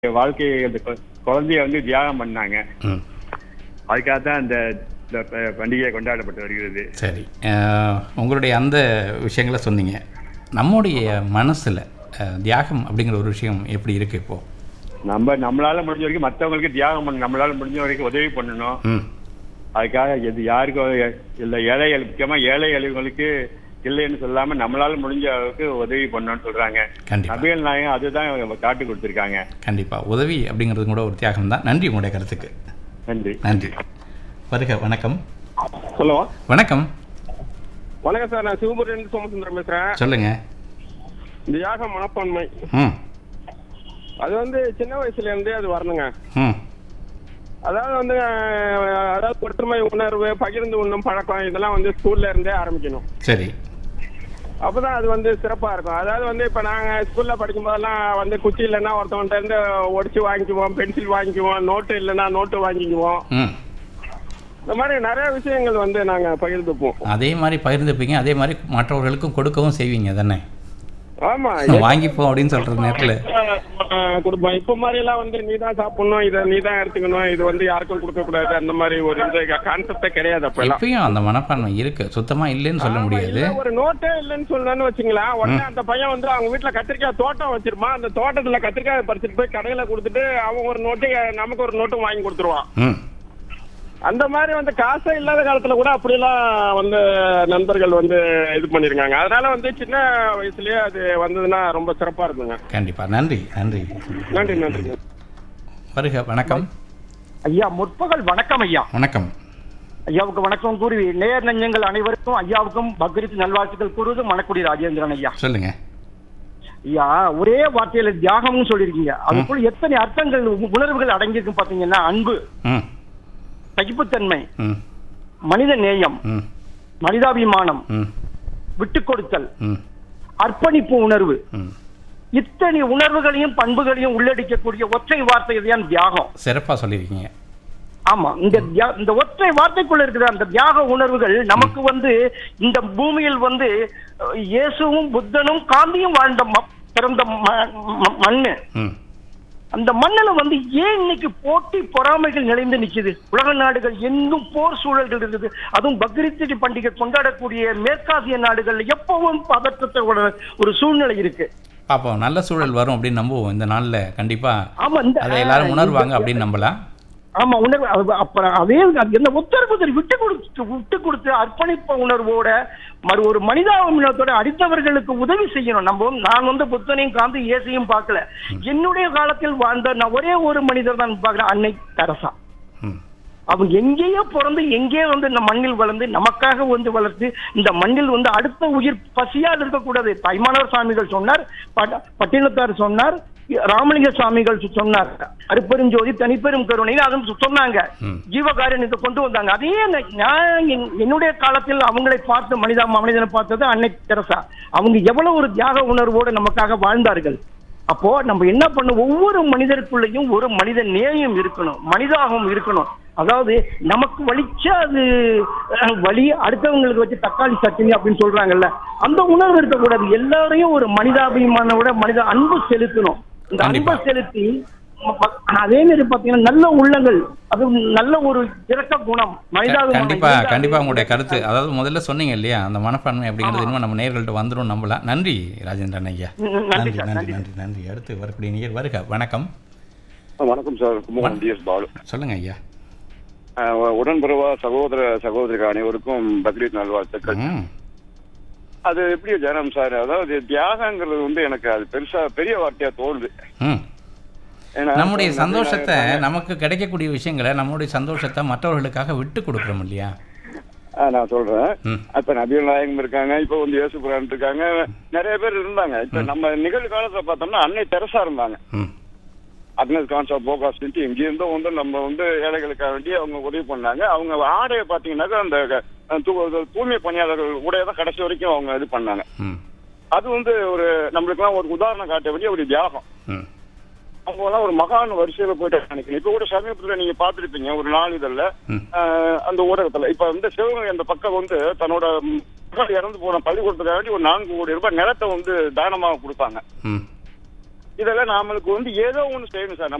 வாழ்க்கையை அந்த கொ- குழந்தைய வந்து தியாகம் பண்ணாங்க ம் அதுக்காக தான் இந்த இந்த ப- பண்டிகை கொண்டாடப்பட்டு வருகிறது சரி அஹ், உங்களுடைய அந்த விஷயங்களை சொன்னீங்க நம்முடைய மனசில் தியாகம் அப்படிங்கிற ஒரு விஷயம் எப்படி இருக்குது இப்போது நம்ம நம்மளால முடிஞ்ச வரைக்கும் மற்றவங்களுக்கு தியாகம் பண்ணணும் நம்மளால முடிஞ்ச வரைக்கும் உதவி பண்ணணும் ம் அதுக்காக எது யாருக்கும் இல்லை ஏழை முக்கியமாக ஏழை எளியவங்களுக்கு இல்லைன்னு சொல்லாம நம்மளால முடிஞ்ச அளவுக்கு உதவி பண்ணணும்னு சொல்றாங்க கண்டிப்பாக நபிகள் நாயகம் அதுதான் காட்டு கொடுத்துருக்காங்க கண்டிப்பாக உதவி அப்படிங்கிறது கூட ஒரு தியாகம் தான் நன்றி உங்களுடைய கருத்துக்கு நன்றி நன்றி வருக வணக்கம் ஹலோ வணக்கம் வணக்கம் சார் நான் சிவபுரியிலிருந்து சோமசுந்தரம் பேசுறேன் சொல்லுங்கள் தியாக மனப்பான்மை ம் அது வந்து சின்ன வயசுல இருந்தே அது வரணுங்க ம் அதாவது வந்து அஹ், அதாவது ஒற்றுமை உணர்வு பகிர்ந்து உண்ணும் பழக்கம் இதெல்லாம் வந்து ஸ்கூல்ல இருந்தே ஆரம்பிக்கணும் சரி அப்பதான் அது வந்து சிறப்பா இருக்கும் அதாவது வந்து இப்ப நாங்க ஸ்கூல்ல படிக்கும் போதெல்லாம் வந்து குச்சி இல்லைன்னா ஒருத்தவன்ட்ட இருந்து ஒடிச்சு வாங்கிக்குவோம் பென்சில் வாங்கிக்குவோம் நோட்டு இல்லைன்னா நோட்டு வாங்கிக்குவோம் ம் இந்த மாதிரி நிறைய விஷயங்கள் வந்து நாங்க பகிர்ந்துப்போம் அதே மாதிரி பகிர்ந்துப்பீங்க அதே மாதிரி மற்றவர்களுக்கும் கொடுக்கவும் செய்வீங்க தானே ஆமா வாங்கிப்போம் அப்படின்னு சொல்கிற நேரத்தில் ஆஹ் குடும்பம் இப்ப மாதிரி எல்லாம் வந்து நீ தான் சாப்பிடணும் இதை நீ தான் எடுத்துக்கணும் இது வந்து யாருக்கும் கொடுக்க கூடாது அந்த மாதிரி ஒரு இந்த கான்செப்டே கிடையாது அப்ப எல்லாம் இப்பயும் அந்த மனப்பான்மை இருக்கு சுத்தமா இல்லைன்னு சொல்ல ஆமா, முடியாது இல்ல, ஒரு நோட்டே இல்லைன்னு சொல்லணும்னு வச்சுங்களேன் உடனே அந்த பையன் வந்து அவங்க வீட்டுல கத்திரிக்காய் தோட்டம் வச்சிருப்பான் அந்த தோட்டத்துல கத்திரிக்காய் பறிச்சுட்டு போய் கடையில கொடுத்துட்டு அவன் ஒரு நோட்டு நமக்கு ஒரு நோட்டும் வாங்கி கொடுத்துருவான் ம் அந்த மாதிரி வந்து காசே இல்லாத காலத்துல கூட அப்படிலாம் வந்து நண்பர்கள் வந்து இது பண்ணிருக்காங்க அதனால வந்து சின்ன வயசுலயே அது வந்ததுன்னா ரொம்ப சிறப்பா இருக்குங்க கண்டிப்பா நன்றி நன்றி நன்றி நன்றி வருக வணக்கம் ஐயா முற்பகல் வணக்கம் ஐயா வணக்கம் ஐயாவுக்கு வணக்கம் கூறி நேர் நெஞ்சங்கள் அனைவருக்கும் ஐயாவுக்கும் பக்ரீத் நல்வாழ்த்துக்கள் கூறுவது மணக்குடி ராஜேந்திரன் ஐயா சொல்லுங்க ஐயா ஒரே வார்த்தையில தியாகம்னு சொல்லியிருக்கீங்க அதுக்குள்ள எத்தனை அர்த்தங்கள் உ- உணர்வுகள் அடங்கியிருக்கு பாத்தீங்கன்னா அன்பு ம் சகிப்புத்தன்மை ம் மனித நேயம் ம் மனிதாபிமானம் ம் விட்டுக் கொடுத்தல் ம் அர்ப்பணிப்பு உணர்வு ம் இத்தனை உணர்வுகளையும் பண்புகளையும் உள்ளடக்கக்கூடிய ஒற்றை வார்த்தை தான் தியாகம் சிறப்பாக சொல்லியிருக்கீங்க ஆமா இந்த தியா- இந்த ஒற்றை வார்த்தைக்குள்ள இருக்கிற அந்த தியாக உணர்வுகள் நமக்கு வந்து இந்த பூமியில் வந்து அஹ், இயேசுவும் புத்தனும் காந்தியும் வாழ்ந்த ம- பிறந்த ம- ம- மண்ணு ம் அந்த மண்ணுல வந்து ஏன் இன்னைக்கு போட்டி பொறாமைகள் நிறைந்து நிக்குது உலக நாடுகள் எங்கும் போர் சூழல்கள் இருக்குது அதுவும் பக்ரீத் பண்டிகை கொண்டாடக்கூடிய மேற்காசிய நாடுகள் எப்பவும் பதற்றத்தோட ஒரு சூழ்நிலை இருக்கு பார்ப்போம் நல்ல சூழல் வரும் அப்படின்னு நம்புவோம் இந்த நாளில் கண்டிப்பாக ஆமா இந்த அதை எல்லாரும் இந்த- உணர்வாங்க அப்படின்னு நம்பலாம் ஆமா உணர்வு அது அப்புறம் அதே அது என்ன உத்தரவுதல் விட்டு கொடுத்து விட்டு கொடுத்து அர்ப்பணிப்பு உணர்வோட மறு ஒரு மனிதாபிமானத்தோட அடுத்தவர்களுக்கு உதவி செய்யணும் நம்ம வந்து- நான் வந்து புத்தனையும் காந்து இயேசையும் பார்க்கல என்னுடைய காலத்தில் வாழ்ந்த நான் ஒரே ஒரு மனிதர் தான் பார்க்கிறேன் அன்னை தரசா ம் அவங்க எங்கேயோ பிறந்து எங்கேயோ வந்து இந்த மண்ணில் வளர்ந்து நமக்காக வந்து வளர்த்து இந்த மண்ணில் வந்து அடுத்த உயிர் பசியால் இருக்கக்கூடாது தாய்மானவர் சுவாமிகள் சொன்னார் பட- பட்டினத்தார் சொன்னார் ராமலிங்க சுவாமிகள் சொ- சொன்னார் அருப்பெருஞ்சோதி தனிப்பெரும் கருணை அதுவும் சொ- சொன்னாங்க ம். ஜீவகாரியத்தை கொண்டு வந்தாங்க அதே ந- நான் என்- என்னுடைய காலத்தில் அவங்களை பார்த்து மனிதா மனிதனை பார்த்தது அன்னை தெரசா அவங்க எவ்வளவு ஒரு தியாக உணர்வோடு நமக்காக வாழ்ந்தார்கள் அப்போ நம்ம என்ன பண்ண ஒவ்வொரு மனிதருக்குள்ளேயும் ஒரு மனித நேயம் இருக்கணும் மனிதாகவும் இருக்கணும் அதாவது நமக்கு வலிச்சா அது அஹ், வலி அடுத்தவங்களுக்கு வச்சு தக்காளி சட்னி அப்படின்னு சொல்றாங்கல்ல அந்த உணர்வு இருக்கக்கூடாது எல்லாரையும் ஒரு மனிதாபிமானோட மனித அன்பு செலுத்தணும் இந்த அன்பை கண்டிப்பா. செலுத்தி ம- ம- அதே மாதிரி பாத்தீங்கன்னா நல்ல உள்ளங்கள் அது நல்ல ஒரு இரக்க குணம் மனிதாபிமானம் கண்டிப்பா இருந்தாலே- கண்டிப்பா உங்களுடைய கருத்து அதாவது முதல்ல சொன்னீங்க இல்லையா அந்த மனப்பான்மை அப்படிங்கிறது இன்னும் நம்ம நேர்கள்ட்ட வந்துடும் நம்பலாம் நன்றி ராஜேந்திரன் ஐயா ம், ம், நன்றி நன்றி சார், நன்றி நன்றி. நன்றி நன்றி அடுத்து வரக்கூடிய நேயர் வருக வணக்கம் வணக்கம் சார் கும்பகோணம் டிஎஸ் பாலு சொல்லுங்க ஐயா அஹ் உடன்பிறவா சகோதர சகோதரிகள் அனைவருக்கும் பக்ரீத் நல்வாழ்த்துக்கள் ம் அது எப்படி ஜனம் சார் அதாவது தியாகங்கிறது வந்து எனக்கு அது பெருசா பெரிய வார்த்தையா தோணுது ம் ஏன்னா நம்முடைய நிறைய சந்தோஷத்தை நாங்க- நமக்கு கிடைக்கக்கூடிய விஷயங்களை நம்முடைய சந்தோஷத்தை மற்றவர்களுக்காக விட்டு கொடுக்குறோம் இல்லையா அஹ் நான் சொல்றேன் ம் இப்ப நபிகள் நாயகம் இருக்காங்க இப்ப வந்து இயேசு குரான் இருக்காங்க நிறைய பேர் இருந்தாங்க இப்ப நம்ம நிகழ்காலத்துல பார்த்தோம்னா அன்னை தெரசா இருந்தாங்க ம் அக்னஸ் கான்சா போகாஸ்ட்டு எங்க இருந்தோ வந்து நம்ம வந்து ஏழைகளுக்காக வேண்டி அவங்க உதவி பண்ணாங்க அவங்க ஆடையை பாத்தீங்கன்னாக்கா அந்த அஹ், தூ- தூய்மை பணியாளர்கள் உடைய தான் கடைசி வரைக்கும் அவங்க இது பண்ணாங்க ம் அது வந்து ஒரு நம்மளுக்குலாம் ஒரு உதாரணம் காட்ட வேண்டிய ஒரு தியாகம் ம் அவங்க எல்லாம் ஒரு மகான் வரிசையில போயிட்டு நினைக்கிறேன் இப்ப கூட சமீபத்துல நீங்க பாத்துருப்பீங்க ஒரு நாளிதழ்ல ம். ஆஹ், அந்த ஊடகத்துல இப்ப வந்து சிவகங்கை அந்த பக்கம் வந்து தன்னோட மகள் இறந்து போன பள்ளிக்கூடத்துக்காக வேண்டி ஒரு நான்கு கோடி ரூபாய் நிலத்தை வந்து தானமாக கொடுத்தாங்க ம் இதெல்லாம் நாமளுக்கு வந்து ஏதோ ஒண்ணு செய்யணும் சார்